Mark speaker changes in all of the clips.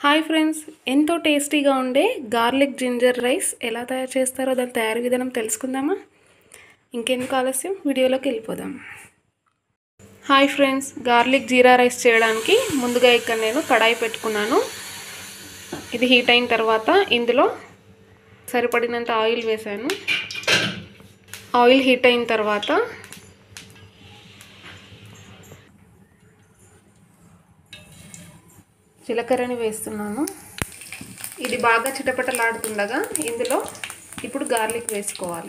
Speaker 1: hi friends ఎంతో టేస్టీగా ఉండే గార్లిక్ జింజర్ రైస్ ఎలా తయారు చేస్తారో దాని తయారీ విధానం తెలుసుకుందామా ఇంకెందుకు ఆలస్యం వీడియోలోకి వెళ్ళిపోదాం hi friends garlic jeera rice చేయడానికి ముందుగా ఇక్కడ నేను కడాయి పెట్టుకున్నాను ఇది హీట్ అయిన తర్వాత ఇందులో సరిపడినంత ఆయిల్ వేసాను ఆయిల్ హీట్ అయిన తర్వాత జీలకర్రని వేస్తున్నాను ఇది బాగా చిటపటలాడుతుండగా ఇందులో ఇప్పుడు గార్లిక్ వేసుకోవాలి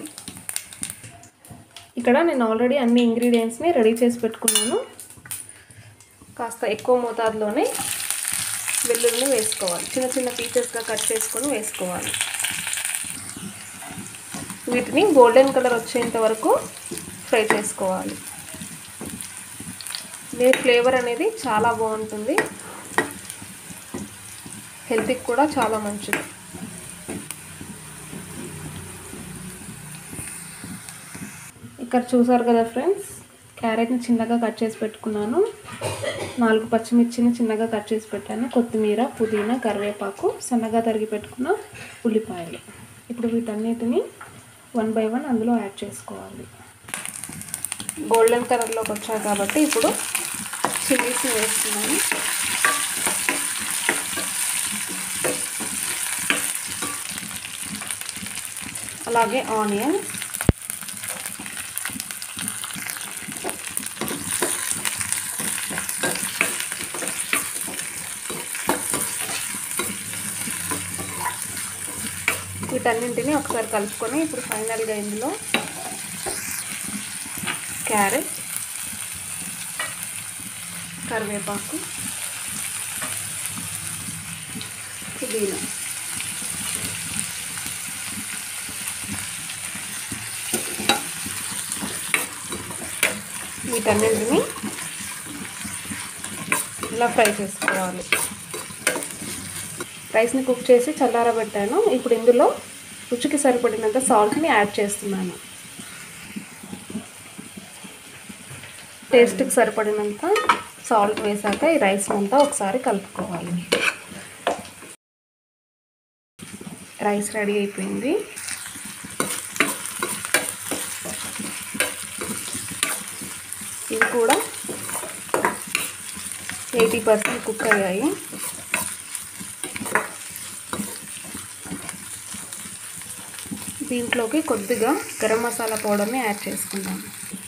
Speaker 1: ఇక్కడ నేను ఆల్రెడీ అన్ని ఇంగ్రీడియంట్స్ని రెడీ చేసి పెట్టుకున్నాను కాస్త ఎక్కువ మోతాదులోనే వెల్లుల్లిని వేసుకోవాలి చిన్న చిన్న పీసెస్గా కట్ చేసుకొని వేసుకోవాలి వీటిని గోల్డెన్ కలర్ వచ్చేంత వరకు ఫ్రై చేసుకోవాలి దీని ఫ్లేవర్ అనేది చాలా బాగుంటుంది హెల్త్కి కూడా చాలా మంచిది ఇక్కడ చూసారు కదా ఫ్రెండ్స్ క్యారెట్ని చిన్నగా కట్ చేసి పెట్టుకున్నాను నాలుగు పచ్చిమిర్చిని చిన్నగా కట్ చేసి పెట్టాను కొత్తిమీర పుదీనా కరివేపాకు సన్నగా తరిగి పెట్టుకున్న ఉల్లిపాయలు ఇప్పుడు వీటన్నిటిని వన్ బై వన్ అందులో యాడ్ చేసుకోవాలి గోల్డెన్ కలర్లోకి వచ్చాయి కాబట్టి ఇప్పుడు చిల్లీస్ని వేస్తున్నాను అలాగే ఆనియన్ వీటన్నింటినీ ఒకసారి కలుపుకొని ఇప్పుడు ఫైనల్గా ఇందులో క్యారెట్ కరివేపాకు పుదీనా వీటన్నింటిని ఇలా ఫ్రై చేసుకోవాలి రైస్ని కుక్ చేసి చల్లారబెట్టాను ఇప్పుడు ఇందులో రుచికి సరిపడినంత సాల్ట్ని యాడ్ చేస్తున్నాను టేస్ట్కి సరిపడినంత సాల్ట్ వేసాక ఈ రైస్ అంతా ఒకసారి కలుపుకోవాలి రైస్ రెడీ అయిపోయింది ఇవి కూడా ఎయిటీ పర్సెంట్ కుక్ అయ్యాయి దీంట్లోకి కొద్దిగా గరం మసాలా పౌడర్ని యాడ్ చేసుకుందాం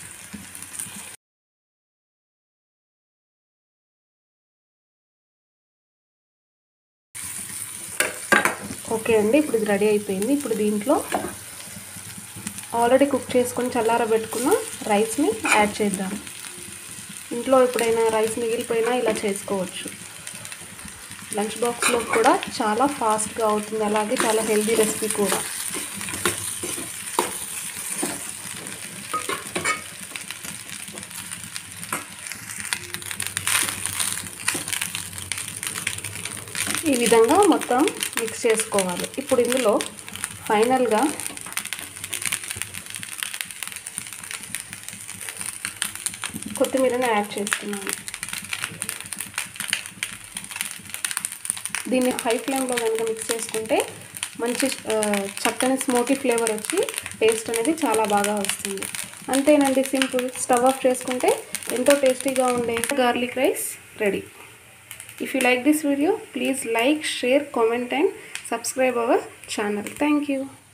Speaker 1: ఓకే అండి ఇప్పుడు ఇది రెడీ అయిపోయింది ఇప్పుడు దీంట్లో ఆల్రెడీ కుక్ చేసుకొని చల్లారబెట్టుకున్న రైస్ని యాడ్ చేద్దాం ఇంట్లో ఎప్పుడైనా రైస్ మిగిలిపోయినా ఇలా చేసుకోవచ్చు లంచ్ బాక్స్లో కూడా చాలా ఫాస్ట్గా అవుతుంది అలాగే చాలా హెల్దీ రెసిపీ కూడా ఈ విధంగా మొత్తం మిక్స్ చేసుకోవాలి ఇప్పుడు ఇందులో ఫైనల్గా కొత్తిమీరని యాడ్ చేస్తున్నాను దీన్ని హై ఫ్లేమ్లో కనుక మిక్స్ చేసుకుంటే మంచి చక్కని స్మోకీ ఫ్లేవర్ వచ్చి టేస్ట్ అనేది చాలా బాగా వస్తుంది అంతేనండి సింపుల్ స్టవ్ ఆఫ్ చేసుకుంటే ఎంతో టేస్టీగా ఉండే garlic rice ready if you like this video please like share comment and subscribe our channel thank you